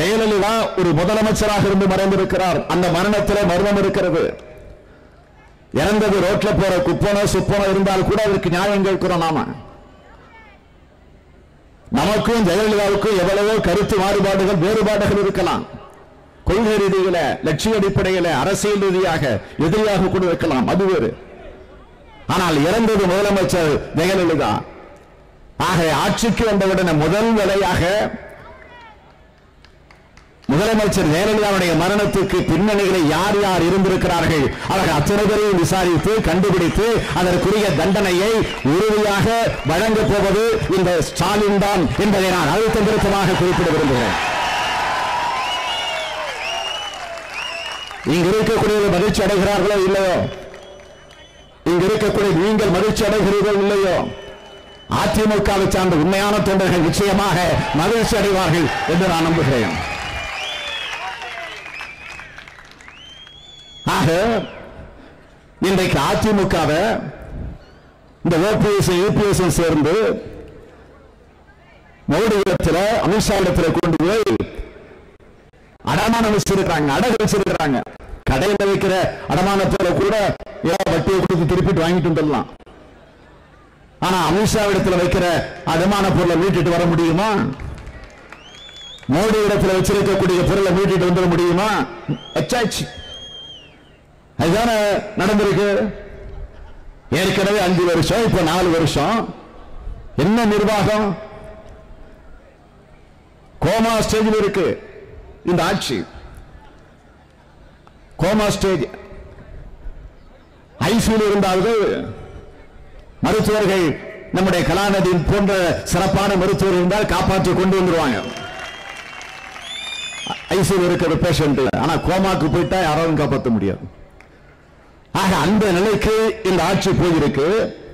ஜெயலலிதா ஒரு முதலமைச்சராக இருந்து மறைந்திருக்கிறார் அந்த மரணத்திலே மர்மம் இருக்கிறது இறந்தது ரோட்ல போற குப்பனோ சுப்பனோ இருந்தால் கூட அதற்கு நியாயம் கேட்கிறோம் நாம நமக்கும் ஜெயலலிதாவுக்கும் எவ்வளவோ கருத்து மாறுபாடுகள் வேறுபாடுகள் இருக்கலாம் கொள்கை ரீதியில லட்சிய அடிப்படையில அரசியல் ரீதியாக எதிரியாக கூட இருக்கலாம் அது வேறு ஆனால் இறந்தது முதலமைச்சர் ஜெயலலிதா ஆக ஆட்சிக்கு வந்தவுடனே முதல் வேலையாக முதலமைச்சர் ஜெயலலிதாவுடைய மரணத்துக்கு பின்னணிகளை யார் யார் இருந்திருக்கிறார்கள் அவர்கள் அத்தனை பேரையும் விசாரித்து கண்டுபிடித்து அதற்குரிய தண்டனையை உறுதியாக வழங்கப் போவது இந்த ஸ்டாலின் தான் என்பதை நான் அழுத்தம் திருத்தமாக குறிப்பிட விரும்புகிறேன் இங்க இருக்கக்கூடியவர்கள் மகிழ்ச்சி அடைகிறார்களோ இல்லையோ இங்க இருக்கக்கூடிய நீங்கள் மகிழ்ச்சி அடைகிறீர்கள் இல்லையோ அதிமுகவை சார்ந்த உண்மையான தொண்டர்கள் நிச்சயமாக மகிழ்ச்சி அடைவார்கள் என்று நான் நம்புகிறேன் ஆக இன்றைக்கு அதிமுகவை இந்த ஓபிஎஸ் யூபிஎஸ் சேர்ந்து மோடி இடத்துல அமித்ஷா இடத்துல கொண்டு போய் அடமானம் வச்சிருக்காங்க அடகு வச்சிருக்காங்க கடையில வைக்கிற அடமானத்துல கூட ஏன் வட்டியை கொடுத்து திருப்பிட்டு வாங்கிட்டு வந்துடலாம் ஆனா அமித்ஷா இடத்துல வைக்கிற அடமான பொருளை மீட்டுட்டு வர முடியுமா மோடி இடத்துல வச்சிருக்கக்கூடிய பொருளை மீட்டுட்டு வந்துட முடியுமா வச்சாச்சு அதுதானே நடந்திருக்கு ஏற்கனவே அஞ்சு வருஷம் இப்ப நாலு வருஷம் என்ன நிர்வாகம் கோமா ஸ்டேஜில் இருக்கு இந்த ஆட்சி கோமா ஸ்டேஜ் ஐசியூல இருந்தாவது மருத்துவர்கள் நம்முடைய கலாநிதி போன்ற சிறப்பான மருத்துவர் இருந்தால் காப்பாற்றி கொண்டு வந்துருவாங்க ஐசியூல இருக்கிற பேஷண்ட் ஆனா கோமாக்கு போயிட்டா யாராலும் காப்பாற்ற முடியாது ஆக அந்த நிலைக்கு இந்த ஆட்சி போயிருக்கு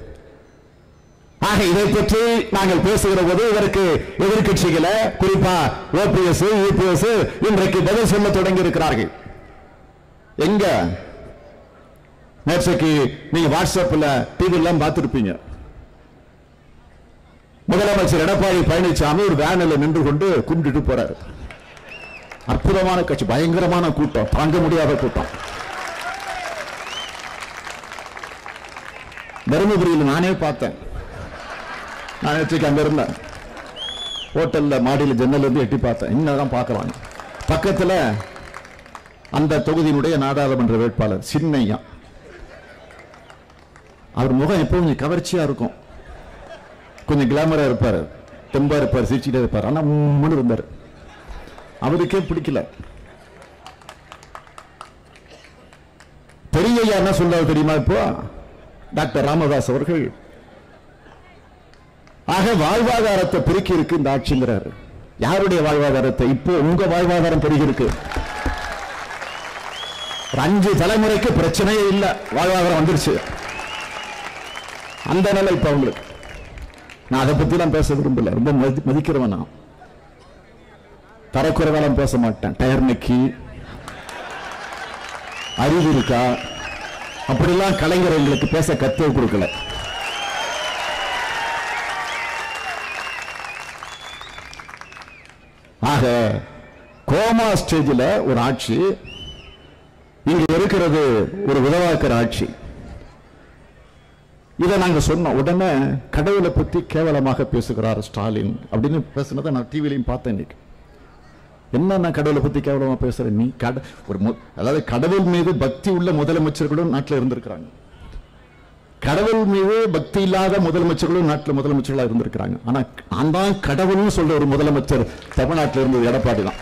ஆக இதை பற்றி நாங்கள் பேசுகிற போது இதற்கு எதிர்கட்சிகளை குறிப்பா ஓபிஎஸ் யூபிஎஸ் இன்றைக்கு பதில் சொல்ல தொடங்கி இருக்கிறார்கள் எங்க நேற்றைக்கு நீங்க வாட்ஸ்அப்ல டிவி எல்லாம் பார்த்திருப்பீங்க முதலமைச்சர் எடப்பாடி பழனிசாமி ஒரு வேனில் நின்று கொண்டு கும்பிட்டுட்டு போறாரு அற்புதமான கட்சி பயங்கரமான கூட்டம் தாங்க முடியாத கூட்டம் தருமபுரியில் நானே பார்த்தேன் நான் நேற்றுக்கு அங்க இருந்தேன் ஹோட்டல்ல மாடியில் ஜன்னல் இருந்து எட்டி பார்த்தேன் இன்னதான் பார்க்கலாம் பக்கத்துல அந்த தொகுதியினுடைய நாடாளுமன்ற வேட்பாளர் சின்னையா அவர் முகம் எப்பவும் கொஞ்சம் கவர்ச்சியா இருக்கும் கொஞ்சம் கிளாமரா இருப்பாரு தெம்பா இருப்பார் சிரிச்சுட்டே இருப்பார் ஆனா உம்முன்னு இருந்தார் அவருக்கே பிடிக்கல பெரியய்யா என்ன சொல்றாரு தெரியுமா இப்போ டாக்டர் ராமதாஸ் அவர்கள் ஆக வாழ்வாதாரத்தை பெருக்கி இருக்கு இந்த ஆட்சிங்கிறாரு யாருடைய வாழ்வாதாரத்தை இப்போ உங்க வாழ்வாதாரம் பெருகி இருக்கு ஒரு அஞ்சு தலைமுறைக்கு பிரச்சனையே இல்ல வாழ்வாதாரம் வந்துருச்சு அந்த நிலை இப்ப உங்களுக்கு நான் அதை பத்தி எல்லாம் பேச விரும்பல ரொம்ப மதி- மதிக்கிறவன் நான் தரக்குறைவெல்லாம் பேச மாட்டேன் டயர் நக்கி அறிவு இருக்கா அப்படிலாம் கலைஞர் எங்களுக்கு பேச கத்து கொடுக்கல ஆக கோமா ஸ்டேஜில் ஒரு ஆட்சி இங்க இருக்கிறது ஒரு உதவாக்கிற ஆட்சி இதை நாங்க சொன்னோம் உடனே கடவுளை பத்தி கேவலமாக பேசுகிறார் ஸ்டாலின் அப்படின்னு பேசுனதை நான் டிவிலையும் பார்த்தேன் இன்னைக்கு என்ன நான் கடவுளை பத்தி கேவலமா பேசுறேன் நீ கட ஒரு மு- அதாவது கடவுள் மீது பக்தி உள்ள முதலமைச்சர்களும் நாட்டில் இருந்திருக்கிறாங்க கடவுள் மீது பக்தி இல்லாத முதலமைச்சர்களும் நாட்டில் முதலமைச்சர்களா இருந்திருக்கிறாங்க ஆனா நான் தான் கடவுள்னு சொல்ற ஒரு முதலமைச்சர் தமிழ்நாட்டில் இருந்தது எடப்பாடி தான்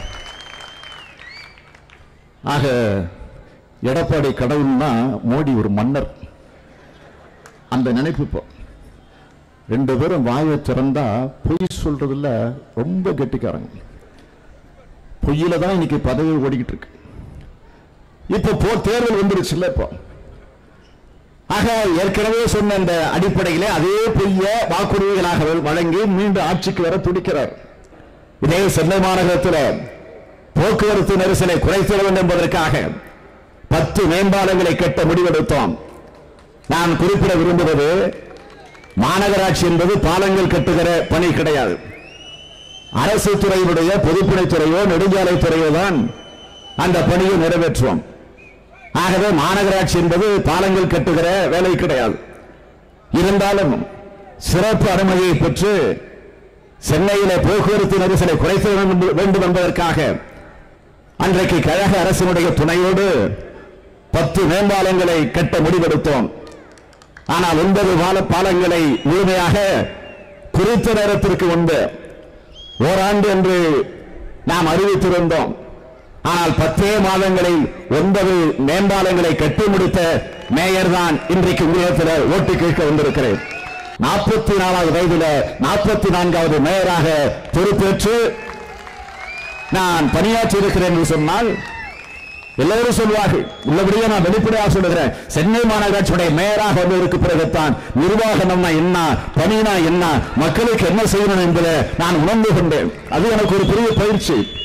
ஆக எடப்பாடி கடவுள்னா மோடி ஒரு மன்னர் அந்த நினைப்பு இப்போ ரெண்டு பேரும் வாயை திறந்தா பொய் சொல்றதுல ரொம்ப கெட்டிக்காரங்க பொய்யில தான் இன்னைக்கு பதவி ஓடிக்கிட்டு இருக்கு இப்போ போ தேர்தல் வந்துருச்சுல்ல இப்போ ஆக ஏற்கனவே சொன்ன அந்த அடிப்படையிலே அதே பொய்ய வாக்குறுதிகளாக வழங்கி மீண்டும் ஆட்சிக்கு வர துடிக்கிறார் இதே சென்னை மாநகரத்தில் போக்குவரத்து நெரிசலை குறைத்திட வேண்டும் என்பதற்காக பத்து மேம்பாலங்களை கட்ட முடிவெடுத்தோம் நான் குறிப்பிட விரும்புவது மாநகராட்சி என்பது பாலங்கள் கட்டுகிற பணி கிடையாது அரசு துறையினுடைய பொதுப்பணித்துறையோ நெடுஞ்சாலைத்துறையோ தான் அந்த பணியை நிறைவேற்றுவோம் ஆகவே மாநகராட்சி என்பது பாலங்கள் கட்டுகிற வேலை கிடையாது இருந்தாலும் சிறப்பு அனுமதியை பெற்று சென்னையில போக்குவரத்து நெரிசலை குறைக்க வேண்டும் வேண்டும் என்பதற்காக அன்றைக்கு கழக அரசினுடைய துணையோடு பத்து மேம்பாலங்களை கட்ட முடிவெடுத்தோம் ஆனால் ஒன்பது பால பாலங்களை முழுமையாக குறித்த நேரத்திற்கு முன்பு ஓராண்டு என்று நாம் அறிவித்திருந்தோம் ஆனால் பத்தே மாதங்களில் ஒன்பது மேம்பாலங்களை கட்டி முடித்த மேயர் தான் இன்றைக்கு உங்களிடத்தில் ஓட்டு கேட்க வந்திருக்கிறேன் நாற்பத்தி நாலாவது வயதில நாற்பத்தி நான்காவது மேயராக பொறுப்பேற்று நான் பணியாற்றி இருக்கிறேன் என்று சொன்னால் எல்லோரும் சொல்வார்கள் உள்ளபடியே நான் வெளிப்படையாக சொல்லுகிறேன் சென்னை மாநகராட்சியுடைய மேயராக வந்ததற்கு பிறகுத்தான் நிர்வாகம்னா என்ன பணினா என்ன மக்களுக்கு என்ன செய்யணும் என்பதை நான் உணர்ந்து கொண்டேன் அது எனக்கு ஒரு பெரிய பயிற்சி